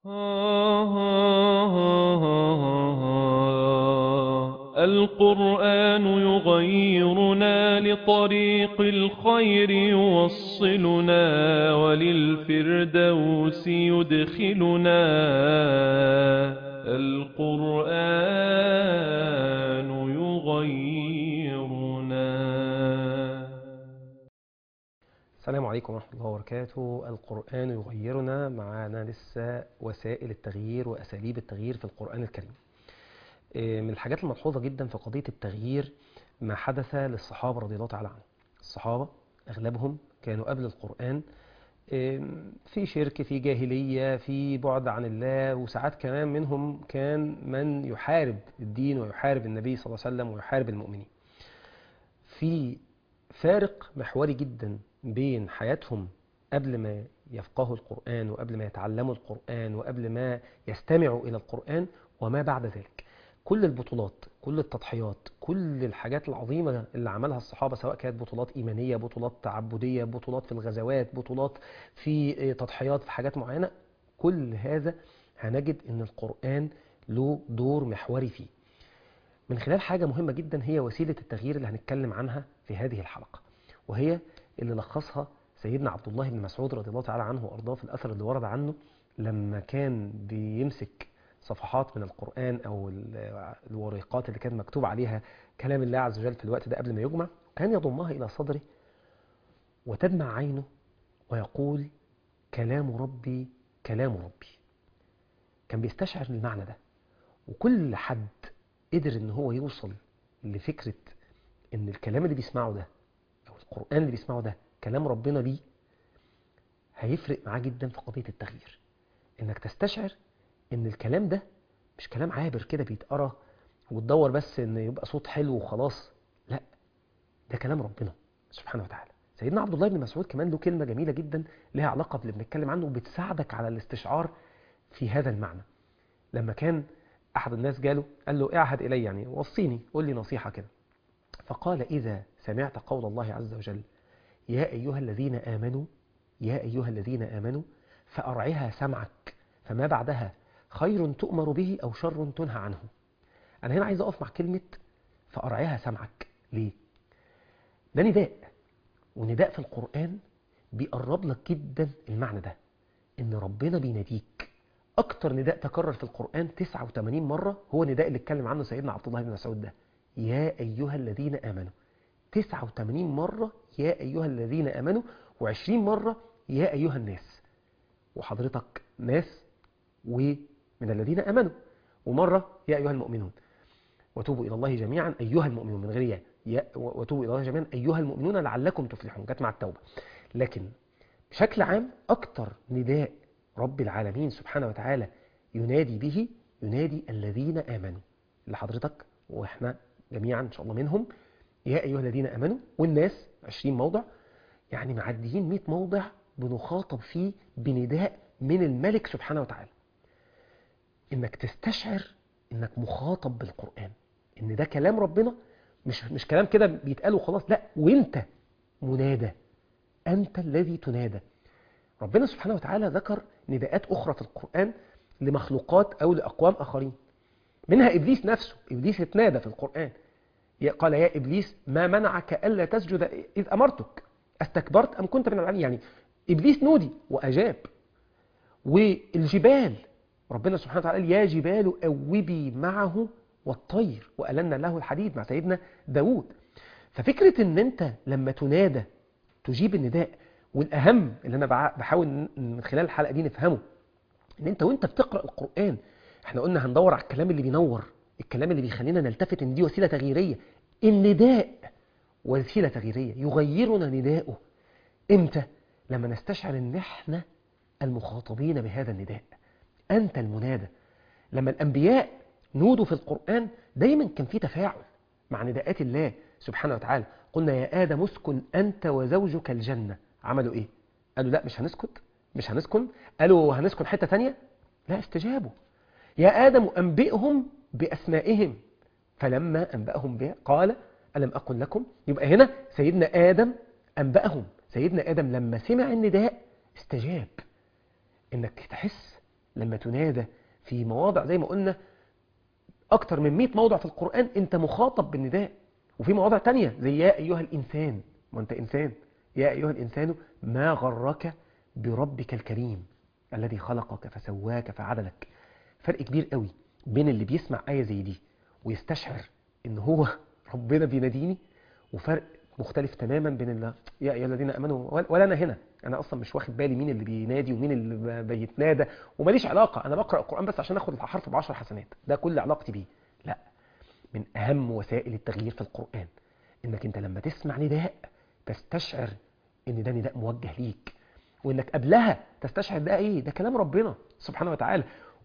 القرآن يغيرنا لطريق الخير يوصلنا وللفردوس يدخلنا القرآن يغيرنا السلام عليكم ورحمة الله وبركاته القرآن يغيرنا معانا لسه وسائل التغيير وأساليب التغيير في القرآن الكريم من الحاجات الملحوظة جدا في قضية التغيير ما حدث للصحابة رضي الله تعالى عنهم الصحابة أغلبهم كانوا قبل القرآن في شرك في جاهلية في بعد عن الله وساعات كمان منهم كان من يحارب الدين ويحارب النبي صلى الله عليه وسلم ويحارب المؤمنين في فارق محوري جدا بين حياتهم قبل ما يفقهوا القرآن وقبل ما يتعلموا القرآن وقبل ما يستمعوا إلى القرآن وما بعد ذلك كل البطولات كل التضحيات كل الحاجات العظيمة اللي عملها الصحابة سواء كانت بطولات إيمانية بطولات تعبدية بطولات في الغزوات بطولات في تضحيات في حاجات معينة كل هذا هنجد أن القرآن له دور محوري فيه من خلال حاجة مهمة جدا هي وسيلة التغيير اللي هنتكلم عنها في هذه الحلقة وهي اللي لخصها سيدنا عبد الله بن مسعود رضي الله تعالى عنه وأرضاه في الأثر اللي ورد عنه لما كان بيمسك صفحات من القرآن أو الورقات اللي كان مكتوب عليها كلام الله عز وجل في الوقت ده قبل ما يجمع كان يضمها إلى صدره وتدمع عينه ويقول كلام ربي كلام ربي كان بيستشعر المعنى ده وكل حد قدر ان هو يوصل لفكرة ان الكلام اللي بيسمعه ده او القرآن اللي بيسمعه ده كلام ربنا ليه هيفرق معاه جدا في قضية التغيير انك تستشعر ان الكلام ده مش كلام عابر كده بيتقرا وتدور بس ان يبقى صوت حلو وخلاص لا ده كلام ربنا سبحانه وتعالى سيدنا عبد الله بن مسعود كمان له كلمه جميله جدا لها علاقه باللي بنتكلم عنه وبتساعدك على الاستشعار في هذا المعنى لما كان احد الناس جاله قال له اعهد الي يعني وصيني قول لي نصيحه كده فقال اذا سمعت قول الله عز وجل يا ايها الذين امنوا يا ايها الذين امنوا فارعها سمعك فما بعدها خير تؤمر به أو شر تنهى عنه أنا هنا عايز أقف مع كلمة فأرعيها سمعك ليه؟ ده نداء ونداء في القرآن بيقرب لك جدا المعنى ده إن ربنا بيناديك أكتر نداء تكرر في القرآن 89 مرة هو نداء اللي اتكلم عنه سيدنا عبد الله بن مسعود ده يا أيها الذين آمنوا 89 مرة يا أيها الذين آمنوا و20 مرة يا أيها الناس وحضرتك ناس ومن الذين امنوا ومره يا ايها المؤمنون وتوبوا الى الله جميعا ايها المؤمنون من غير يا وتوبوا الى الله جميعا ايها المؤمنون لعلكم تفلحون جت مع التوبه لكن بشكل عام اكتر نداء رب العالمين سبحانه وتعالى ينادي به ينادي الذين امنوا لحضرتك واحنا جميعا ان شاء الله منهم يا ايها الذين امنوا والناس 20 موضع يعني معديين 100 موضع بنخاطب فيه بنداء من الملك سبحانه وتعالى انك تستشعر انك مخاطب بالقرآن ان ده كلام ربنا مش مش كلام كده بيتقال وخلاص لا وانت منادى انت الذي تنادى ربنا سبحانه وتعالى ذكر نداءات اخرى في القرآن لمخلوقات او لاقوام اخرين منها ابليس نفسه ابليس اتنادى في القرآن قال يا ابليس ما منعك الا تسجد اذ امرتك استكبرت ام كنت من العالين يعني ابليس نودي واجاب والجبال ربنا سبحانه وتعالى يا جبال أوبي معه والطير وألنا له الحديد مع سيدنا داود ففكرة ان انت لما تنادى تجيب النداء والأهم اللي أنا بحاول من خلال الحلقة دي نفهمه ان انت وانت بتقرأ القرآن احنا قلنا هندور على الكلام اللي بينور الكلام اللي بيخلينا نلتفت ان دي وسيلة تغييرية النداء وسيلة تغييرية يغيرنا نداؤه امتى لما نستشعر ان احنا المخاطبين بهذا النداء أنت المنادى لما الأنبياء نودوا في القرآن دايما كان في تفاعل مع نداءات الله سبحانه وتعالى قلنا يا آدم اسكن أنت وزوجك الجنة عملوا إيه؟ قالوا لا مش هنسكت مش هنسكن قالوا هنسكن حتة تانية لا استجابوا يا آدم أنبئهم بأسمائهم فلما أنبأهم بها قال ألم أقل لكم يبقى هنا سيدنا آدم أنبأهم سيدنا آدم لما سمع النداء استجاب إنك تحس لما تنادى في مواضع زي ما قلنا أكتر من 100 موضع في القرآن أنت مخاطب بالنداء وفي مواضع تانية زي يا أيها الإنسان ما أنت إنسان يا أيها الإنسان ما غرك بربك الكريم الذي خلقك فسواك فعدلك فرق كبير قوي بين اللي بيسمع آية زي دي ويستشعر إن هو ربنا بيناديني وفرق مختلف تماما بين اللي يا أيها الذين آمنوا ولا- ولا أنا هنا أنا أصلا مش واخد بالي مين اللي بينادي ومين اللي ب- بيتنادى وماليش علاقة أنا بقرأ القرآن بس عشان آخد الحرف بعشر حسنات ده كل علاقتي بيه لا من أهم وسائل التغيير في القرآن إنك أنت لما تسمع نداء تستشعر إن ده نداء موجه ليك وإنك قبلها تستشعر ده إيه ده كلام ربنا سبحانه وتعالى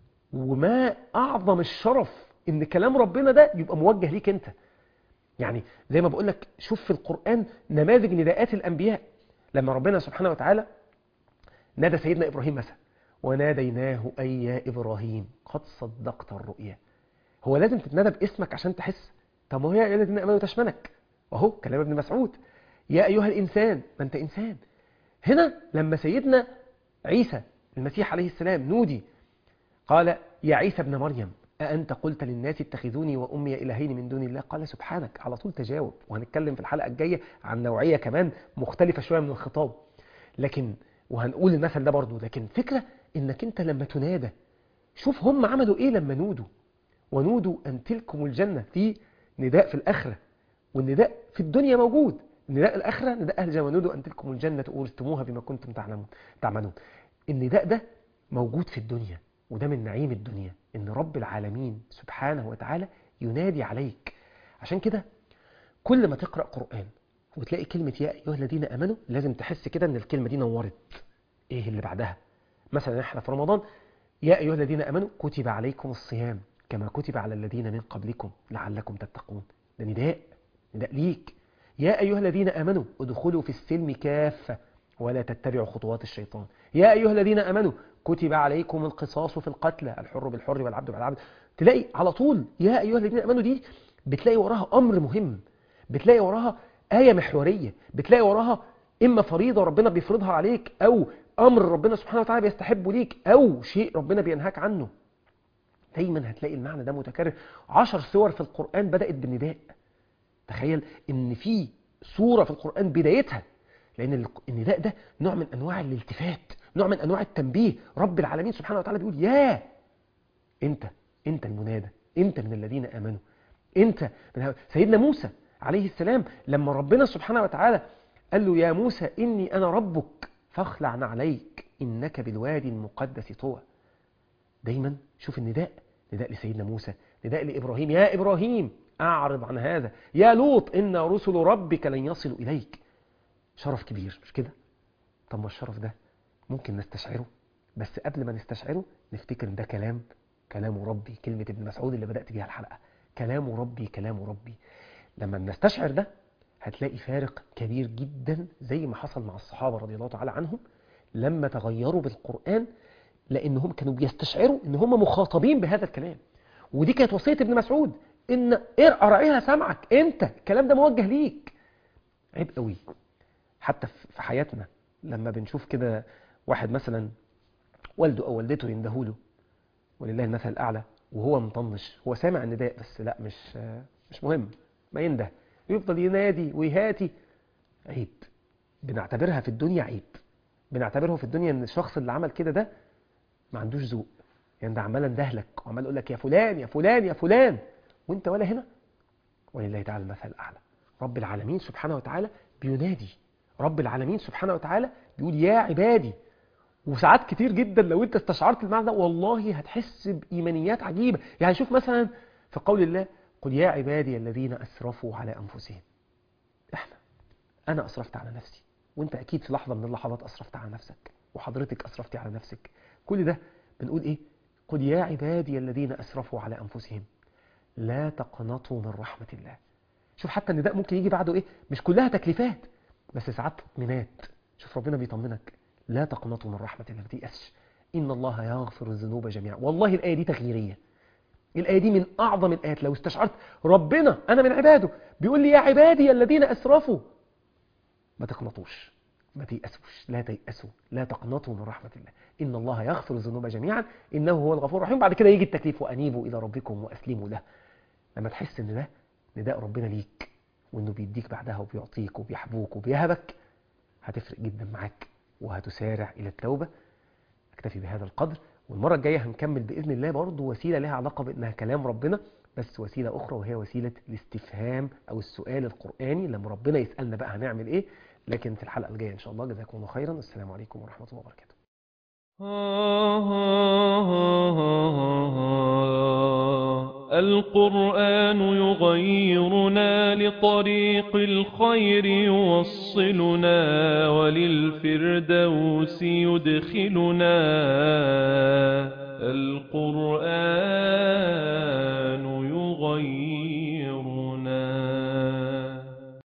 وما أعظم الشرف إن كلام ربنا ده يبقى موجه ليك أنت يعني زي ما بقول لك شوف في القرآن نماذج نداءات الأنبياء لما ربنا سبحانه وتعالى نادى سيدنا إبراهيم مثلا وناديناه أي يا إبراهيم قد صدقت الرؤيا هو لازم تتنادى باسمك عشان تحس طب ما هو يا أيها الذين آمنوا تشملك وأهو كلام ابن مسعود يا أيها الإنسان ما أنت إنسان هنا لما سيدنا عيسى المسيح عليه السلام نودي قال يا عيسى ابن مريم أأنت قلت للناس اتخذوني وأمي إلهين من دون الله قال سبحانك على طول تجاوب وهنتكلم في الحلقة الجاية عن نوعية كمان مختلفة شوية من الخطاب لكن وهنقول المثل ده برضو لكن فكرة انك انت لما تنادى شوف هم عملوا ايه لما نودوا ونودوا ان تلكم الجنة في نداء في الآخرة والنداء في الدنيا موجود نداء الآخرة نداء أهل الجنة ونودوا أن تلكم الجنة أورثتموها بما كنتم تعلمون تعملون النداء ده موجود في الدنيا وده من نعيم الدنيا ان رب العالمين سبحانه وتعالى ينادي عليك عشان كده كل ما تقرأ قرآن وتلاقي كلمة يا أيها الذين آمنوا لازم تحس كده ان الكلمة دي نورت ايه اللي بعدها مثلا احنا في رمضان يا أيها الذين آمنوا كتب عليكم الصيام كما كتب على الذين من قبلكم لعلكم تتقون ده نداء نداء ليك يا أيها الذين آمنوا ادخلوا في السلم كافة ولا تتبعوا خطوات الشيطان يا أيها الذين آمنوا كتب عليكم القصاص في القتلى الحر بالحر والعبد بالعبد تلاقي على طول يا أيها الذين آمنوا دي بتلاقي وراها أمر مهم بتلاقي وراها آية محورية بتلاقي وراها إما فريضة ربنا بيفرضها عليك أو أمر ربنا سبحانه وتعالى بيستحبه ليك أو شيء ربنا بينهاك عنه دايما هتلاقي المعنى ده متكرر عشر سور في القرآن بدأت بالنداء تخيل ان في سورة في القرآن بدايتها لأن النداء ده نوع من أنواع الالتفات نوع من أنواع التنبيه رب العالمين سبحانه وتعالى بيقول يا أنت أنت المنادى أنت من الذين آمنوا أنت من سيدنا موسى عليه السلام لما ربنا سبحانه وتعالى قال له يا موسى إني أنا ربك فاخلع عليك إنك بالوادي المقدس طوى دايما شوف النداء نداء لسيدنا موسى نداء لإبراهيم يا إبراهيم أعرض عن هذا يا لوط إن رسل ربك لن يصلوا إليك شرف كبير مش كده طب ما الشرف ده ممكن نستشعره بس قبل ما نستشعره نفتكر ان ده كلام كلام ربي كلمة ابن مسعود اللي بدأت بيها الحلقة كلام ربي كلام ربي لما نستشعر ده هتلاقي فارق كبير جدا زي ما حصل مع الصحابة رضي الله تعالى عنهم لما تغيروا بالقرآن لأنهم كانوا بيستشعروا ان هم مخاطبين بهذا الكلام ودي كانت وصية ابن مسعود ان ارعيها سمعك انت الكلام ده موجه ليك عيب قوي حتى في حياتنا لما بنشوف كده واحد مثلا والده او والدته يندهوله ولله المثل الاعلى وهو مطنش هو سامع النداء بس لا مش مش مهم ما ينده يفضل ينادي ويهاتي عيب بنعتبرها في الدنيا عيب بنعتبرها في الدنيا ان الشخص اللي عمل كده ده ما عندوش ذوق يعني ده عمال اندهلك وعمال يقول لك يا فلان يا فلان يا فلان وانت ولا هنا ولله تعالى المثل الاعلى رب العالمين سبحانه وتعالى بينادي رب العالمين سبحانه وتعالى بيقول يا عبادي وساعات كتير جدا لو انت استشعرت المعنى ده والله هتحس بإيمانيات عجيبة يعني شوف مثلا في قول الله قل يا عبادي الذين أسرفوا على أنفسهم احنا أنا أسرفت على نفسي وانت أكيد في لحظة من اللحظات أسرفت على نفسك وحضرتك أسرفتي على نفسك كل ده بنقول إيه قل يا عبادي الذين أسرفوا على أنفسهم لا تقنطوا من رحمة الله شوف حتى النداء ممكن يجي بعده إيه مش كلها تكليفات بس ساعات تطمينات شوف ربنا بيطمنك لا تقنطوا من رحمة الله ما تيأسش إن الله يغفر الذنوب جميعا والله الآية دي تغييرية الآية دي من أعظم الآيات لو استشعرت ربنا أنا من عباده بيقول لي يا عبادي الذين أسرفوا ما تقنطوش ما تيأسوش لا تيأسوا لا تقنطوا من رحمة الله إن الله يغفر الذنوب جميعا إنه هو الغفور الرحيم بعد كده يجي التكليف وأنيبوا إلى ربكم وأسلموا له لما تحس إن ده نداء ربنا ليك وإنه بيديك بعدها وبيعطيك وبيحبوك وبيهبك هتفرق جدا معاك وهتسارع إلى التوبة أكتفي بهذا القدر والمرة الجاية هنكمل بإذن الله برضه وسيلة لها علاقة بأنها كلام ربنا بس وسيلة أخرى وهي وسيلة الاستفهام أو السؤال القرآني لما ربنا يسألنا بقى هنعمل إيه لكن في الحلقة الجاية إن شاء الله جزاكم الله خيرا السلام عليكم ورحمة الله وبركاته القرآن يغيرنا لطريق الخير يوصلنا وللفردوس يدخلنا القرآن يغيرنا